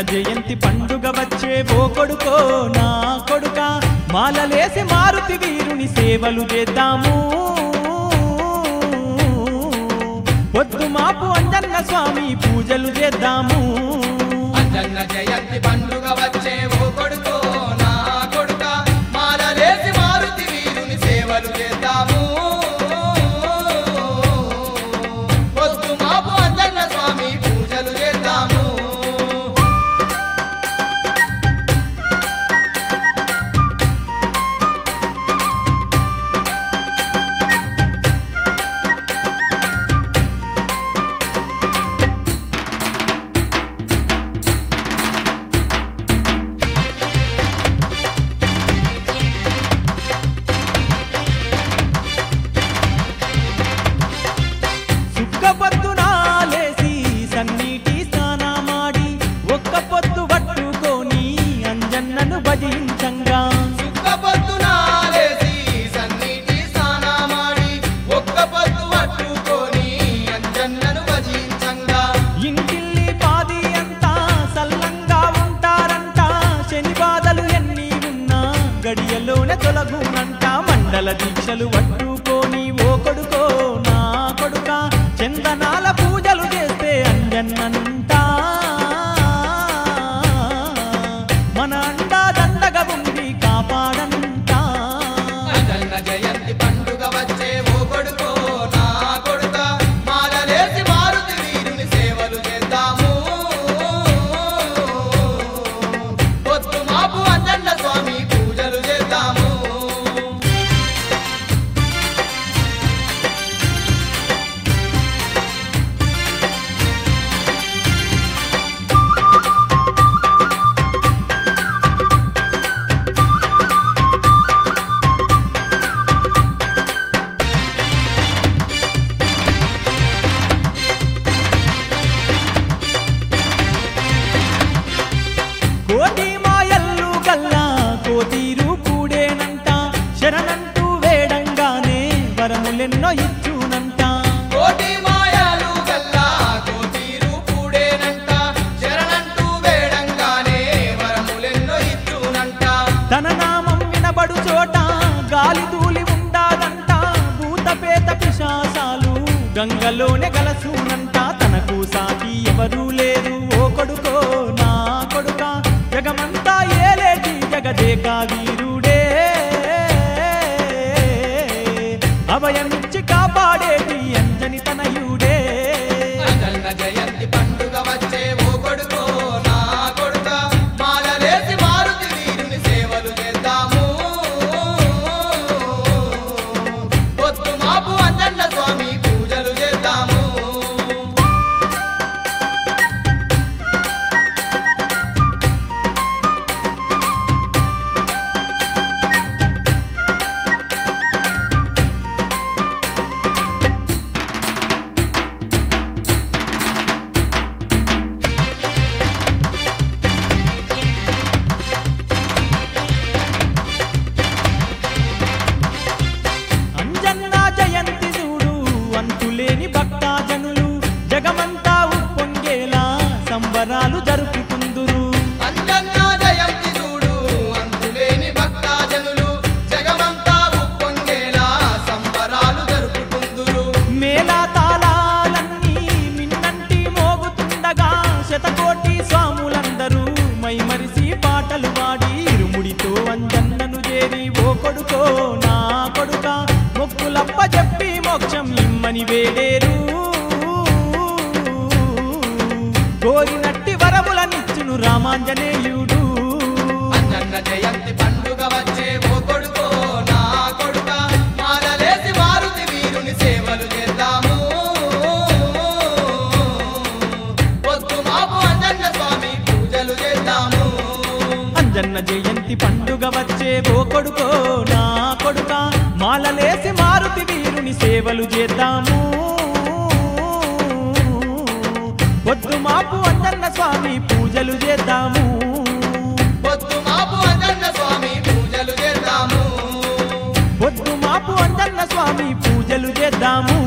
జయంతి పండుగ వచ్చే ఓ కొడుకో నా కొడుక మాలలేసి మారుతి వీరుని సేవలు చేద్దాము పొద్దు మాపు అంజన్న స్వామి పూజలు చేద్దాము అంజన్న జయంతి పండుగ వచ్చే ఓ కొడుకో నా కొడుక మాలలేసి మారుతి వీరుని సేవలు చేద్దాము పొద్దు మాపు అంజన్న స్వామి పూజలు చేద్దాము సుక్క పొద్దున లేసి సన్నీటి స్నానమాడి ఒక్క పొద్దు పట్టుకొని అంజన్నను భజించంగా సుక్క పొద్దున లేసి సన్నీటి స్నానమాడి ఒక్క పొద్దు పట్టుకొని అంజన్నను భజించంగా ఇంటిల్లి పాది అంతా సల్లంగా ఉంటారంట శని బాధలు ఎన్ని ఉన్నా గడియలోనే తొలగునంట మండల దీక్షలు పట్టుకొని ఓ కొడుకో నా కొడుక చందనాల పూజలు చేస్తే అంజన్నంట మన అండా దండగా ఉండి కాపాడంట అంజన్న జయంతి పండుగ వచ్చే ఓ కొడుకో నా కొడుక మాలలేసి మారుతి వీరుని సేవలు చేద్దాము పొద్దు మాపు అంజన్న స్వామి పూజలు చేద్దాము కోటి మాయల్లు గల్లా కోతీరు కూడేనంట శరణంటూ వేడంగానే వరములెన్నో ఇచ్చునంట కోటి మాయాలు గల్లా కోతీరు కూడేనంట శరణంటూ వేడంగానే వరములెన్నో ఇచ్చునంట తన నామం వినబడు చోట గాలి తూలి ఉండాలంట భూతపేత పిశాసాలు గంగలోనే గలసునంట తనకు సాటి ఎవరూ లేరు ఓ కొడుకో నా కొడుక జగమంతా ఏలేటి జగదేక వీరుడే అభయమిచ్చి కాపాడేటి అంజని తనయుడే అంజన్న జయంతి పండుగ వచ్చే ఓ కొడుకో నా కొడుక మాలలేసి మారుతి వీరుని సేవలు చేద్దాము పొద్దు మాపు అంజన్న స్వామి పూజలు చేద్దాము అంజన్న జయంతి చూడు అంతులేని భక్తాజనులు జగమంతా ఉప్పొంగేలా సంబరాలు జరుపుకుందురు అంజన్న జయంతి చూడు అంతులేని భక్తాజనులు జగమంతా ఉప్పొంగేలా సంబరాలు జరుపుకుందురు మేళా తాళాలన్నీ మిన్నంటి మోగుతుండగా శతకోటి స్వాములందరూ మైమరిసి పాటలు పాడి ఇరుముడితో అంజన్నను చేరి ఓ కొడుకో నా కొడుక మొక్కులప్ప చెప్పి మోక్షం ఇమ్మని వేడేరు కోరినట్టి వరములనిచ్చును రామాంజనేయుడు అంజన్న జయంతి పండుగ వచ్చే ఓ కొడుకో నా కొడుక మాలలేసి మారుతి వీరుని సేవలు చేద్దాము పొద్దు మాపు అంజన్న స్వామి పూజలు చేద్దాము అంజన్న జయంతి పండుగ వచ్చే ఓ కొడుకో నా కొడుక మాలలేసి మారుతి వీరుని సేవలు చేద్దాము పొద్దు మాపు అంజన్న స్వామి పూజలు చేద్దాము పొద్దు మాపు అంజన్న స్వామి పూజలు చేద్దాము పొద్దు మాపు అంజన్న స్వామి పూజలు చేద్దాము